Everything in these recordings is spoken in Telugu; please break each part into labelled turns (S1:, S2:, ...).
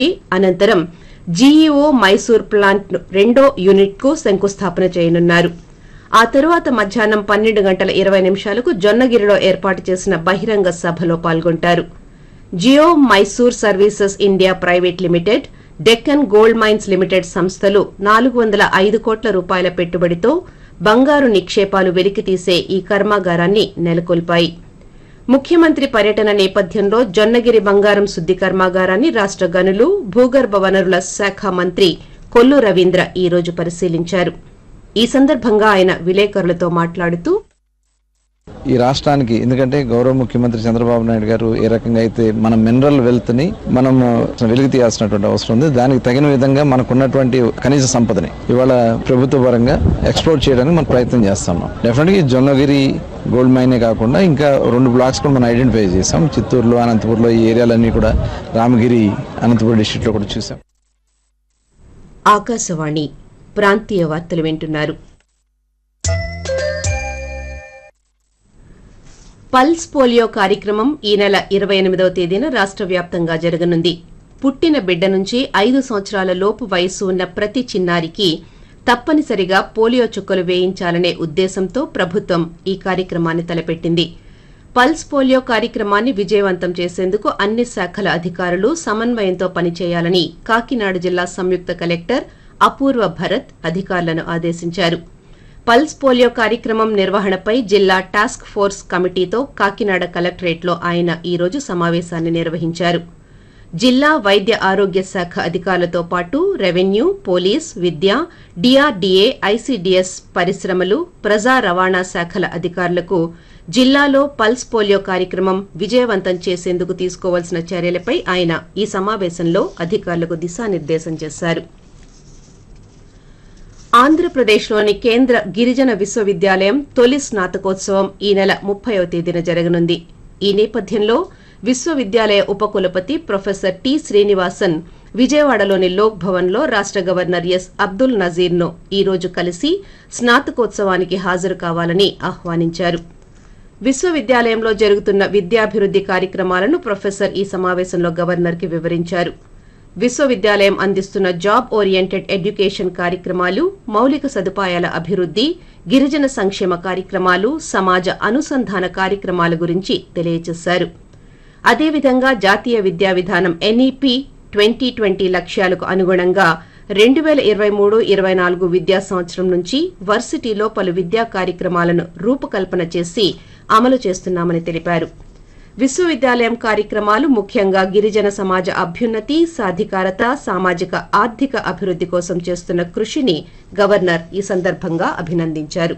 S1: అనంతరం జీఈఓ మైసూర్ ప్లాంట్ రెండో యూనిట్ కు శంకుస్థాపన చేయనున్నారు ఆ తరువాత మధ్యాహ్నం పన్నెండు గంటల ఇరవై నిమిషాలకు జొన్నగిరిలో ఏర్పాటు చేసిన బహిరంగ సభలో పాల్గొంటారు Geo Mysore services India private limited Deccan gold mines limited సంస్థలు నాలుగు వందల ఐదు కోట్ల రూపాయల పెట్టుబడితో బంగారు నిక్షేపాలు వెలికితీసే ఈ కర్మాగారాన్ని నెలకొల్పాయి ముఖ్యమంత్రి పర్యటన నేపథ్యంలో జొన్నగిరి బంగారం శుద్ది కర్మాగారాన్ని రాష్ట గనులు భూగర్భ వనరుల శాఖ మంత్రి కొల్లు రవీంద్ర ఈ రోజు పరిశీలించారు ఈ సందర్భంగా ఆయన విలేకరులతో మాట్లాడుతూ
S2: ఈ రాష్ట్రానికి ఎందుకంటే గౌరవ ముఖ్యమంత్రి చంద్రబాబు నాయుడు గారు ఏ రకంగా అయితే మన మినరల్ వెల్త్ ని మనం వెలికి తీయాల్సినటువంటి అవసరం ఉంది దానికి తగిన విధంగా మనకున్నటువంటి కనీస సంపదని ఇవాళ ప్రభుత్వ పరంగా ఎక్స్ప్లోర్ చేయడానికి మనం ప్రయత్నం చేస్తున్నాం డెఫినెట్గా ఈ జొన్నగిరి గోల్డ్ మైనే కాకుండా ఇంకా రెండు బ్లాక్స్ కూడా మనం ఐడెంటిఫై చేసాం చిత్తూరులో అనంతపూర్లో ఈ ఏరియాలన్నీ కూడా రామగిరి అనంతపురం డిస్టిక్ లో కూడా చూసాం
S1: ఆకాశవాణి ప్రాంతీయ వార్తలు వింటున్నారు పల్స్ పోలియో కార్యక్రమం ఈ నెల ఇరవై ఎనిమిదవ తేదీన రాష్ట్ర వ్యాప్తంగా జరగనుంది పుట్టిన బిడ్డ నుంచి ఐదు సంవత్సరాల లోపు వయస్సు ఉన్న ప్రతి చిన్నారికి తప్పనిసరిగా పోలియో చుక్కలు వేయించాలనే ఉద్దేశంతో ప్రభుత్వం ఈ కార్యక్రమాన్ని తలపెట్టింది పల్స్ పోలియో కార్యక్రమాన్ని విజయవంతం చేసేందుకు అన్ని శాఖల అధికారులు సమన్వయంతో పనిచేయాలని కాకినాడ జిల్లా సంయుక్త కలెక్టర్ అపూర్వ భరత్ అధికారులను ఆదేశించారు పల్స్ పోలియో కార్యక్రమం నిర్వహణపై జిల్లా టాస్క్ ఫోర్స్ కమిటీతో కాకినాడ కలెక్టరేట్లో ఆయన ఈ రోజు సమావేశాన్ని నిర్వహించారు జిల్లా వైద్య ఆరోగ్య శాఖ అధికారులతో పాటు రెవెన్యూ పోలీస్ విద్య డిఆర్డీఏ ఐసీడీఎస్ పరిశ్రమలు ప్రజా రవాణా శాఖల అధికారులకు జిల్లాలో పల్స్ పోలియో కార్యక్రమం విజయవంతం చేసేందుకు తీసుకోవాల్సిన చర్యలపై ఆయన ఈ సమావేశంలో అధికారులకు దిశానిర్దేశం చేశారు ఆంధ్రప్రదేశ్లోని కేంద్ర గిరిజన విశ్వవిద్యాలయం తొలి స్నాతకోత్సవం ఈ నెల ముప్పైవ తేదీన జరగనుంది ఈ నేపథ్యంలో విశ్వవిద్యాలయ ఉపకులపతి ప్రొఫెసర్ టి శ్రీనివాసన్ విజయవాడలోని లోక్ భవన్లో రాష్ట గవర్నర్ ఎస్ అబ్దుల్ నజీర్ను ఈ రోజు కలిసి స్నాతకోత్సవానికి హాజరు కావాలని ఆహ్వానించారు విశ్వవిద్యాలయంలో జరుగుతున్న విద్యాభివృద్ది కార్యక్రమాలను ప్రొఫెసర్ ఈ సమావేశంలో గవర్నర్కి వివరించారు విశ్వవిద్యాలయం అందిస్తున్న జాబ్ ఓరియంటెడ్ ఎడ్యుకేషన్ కార్యక్రమాలు మౌలిక సదుపాయాల అభివృద్ది గిరిజన సంక్షేమ కార్యక్రమాలు సమాజ అనుసంధాన కార్యక్రమాల గురించి తెలియజేశారు అదేవిధంగా జాతీయ విద్యా విధానం ఎన్ఈపి ట్వంటీ ట్వంటీ లక్ష్యాలకు అనుగుణంగా రెండు వేల ఇరవై మూడు ఇరవై నాలుగు విద్యా సంవత్సరం నుంచి వర్సిటీలో పలు విద్యా కార్యక్రమాలను రూపకల్పన చేసి అమలు చేస్తున్నామని తెలిపారు విశ్వవిద్యాలయం కార్యక్రమాలు ముఖ్యంగా గిరిజన సమాజ అభ్యున్నతి సాధికారత సామాజిక ఆర్థిక అభివృద్ది కోసం చేస్తున్న కృషిని గవర్నర్ ఈ సందర్భంగా అభినందించారు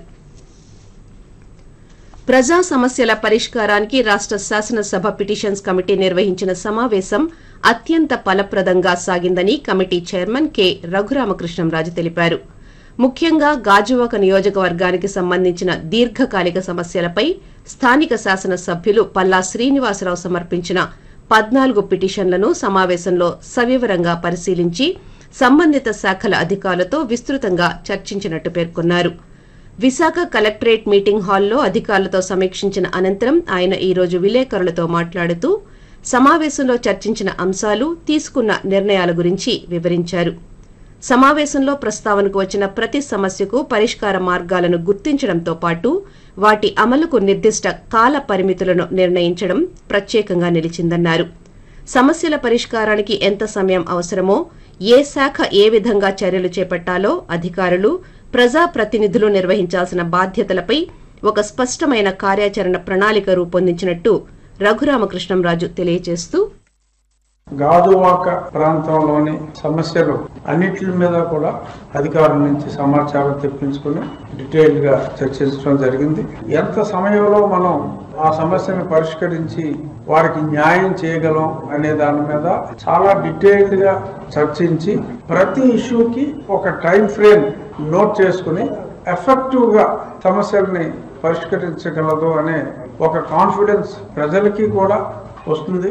S1: ప్రజా సమస్యల పరిష్కారానికి రాష్ట శాసనసభ పిటిషన్స్ కమిటీ నిర్వహించిన సమావేశం అత్యంత ఫలప్రదంగా సాగిందని కమిటీ చైర్మన్ కె రఘురామకృష్ణంరాజు తెలిపారు ముఖ్యంగా గాజువాక నియోజకవర్గానికి సంబంధించిన దీర్ఘకాలిక సమస్యలపై స్థానిక శాసనసభ్యులు పల్లా శ్రీనివాసరావు సమర్పించిన పద్నాలుగు పిటిషన్లను సమావేశంలో సవివరంగా పరిశీలించి సంబంధిత శాఖల అధికారులతో విస్తృతంగా చర్చించినట్టు పేర్కొన్నారు విశాఖ కలెక్టరేట్ మీటింగ్ హాల్లో అధికారులతో సమీక్షించిన అనంతరం ఆయన ఈ రోజు విలేకరులతో మాట్లాడుతూ సమావేశంలో చర్చించిన అంశాలు తీసుకున్న నిర్ణయాల గురించి వివరించారు సమావేశంలో ప్రస్తావనకు వచ్చిన ప్రతి సమస్యకు పరిష్కార మార్గాలను గుర్తించడంతో పాటు వాటి అమలుకు నిర్దిష్ట కాల పరిమితులను నిర్ణయించడం ప్రత్యేకంగా నిలిచిందన్నారు సమస్యల పరిష్కారానికి ఎంత సమయం అవసరమో ఏ శాఖ ఏ విధంగా చర్యలు చేపట్టాలో అధికారులు ప్రజాప్రతినిధులు నిర్వహించాల్సిన బాధ్యతలపై ఒక స్పష్టమైన కార్యాచరణ ప్రణాళిక రూపొందించినట్టు రఘురామకృష్ణంరాజు తెలియజేస్తూ
S3: గాజువాక ప్రాంతంలోని సమస్యలు అన్నిటి మీద కూడా అధికారుల నుంచి సమాచారం తెప్పించుకుని డీటెయిల్ గా చర్చించడం జరిగింది ఎంత సమయంలో మనం ఆ సమస్యను పరిష్కరించి వారికి న్యాయం చేయగలం అనే దాని మీద చాలా డీటెయిల్డ్ గా చర్చించి ప్రతి ఇష్యూకి ఒక టైం ఫ్రేమ్ నోట్ చేసుకుని ఎఫెక్టివ్ గా సమస్యల్ని పరిష్కరించగలదు అనే ఒక కాన్ఫిడెన్స్ ప్రజలకి కూడా వస్తుంది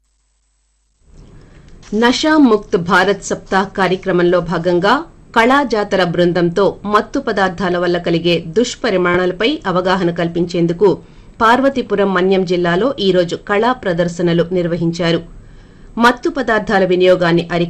S1: నషా ముక్త్ భారత్ సప్తాహ్ కార్యక్రమంలో భాగంగా కళా జాతర బృందంతో మత్తు పదార్థాల వల్ల కలిగే దుష్పరిమాణాలపై అవగాహన కల్పించేందుకు పార్వతీపురం మన్యం జిల్లాలో ఈ రోజు కళా ప్రదర్శనలు నిర్వహించారు మత్తు పదార్థాల వినియోగాన్ని అరి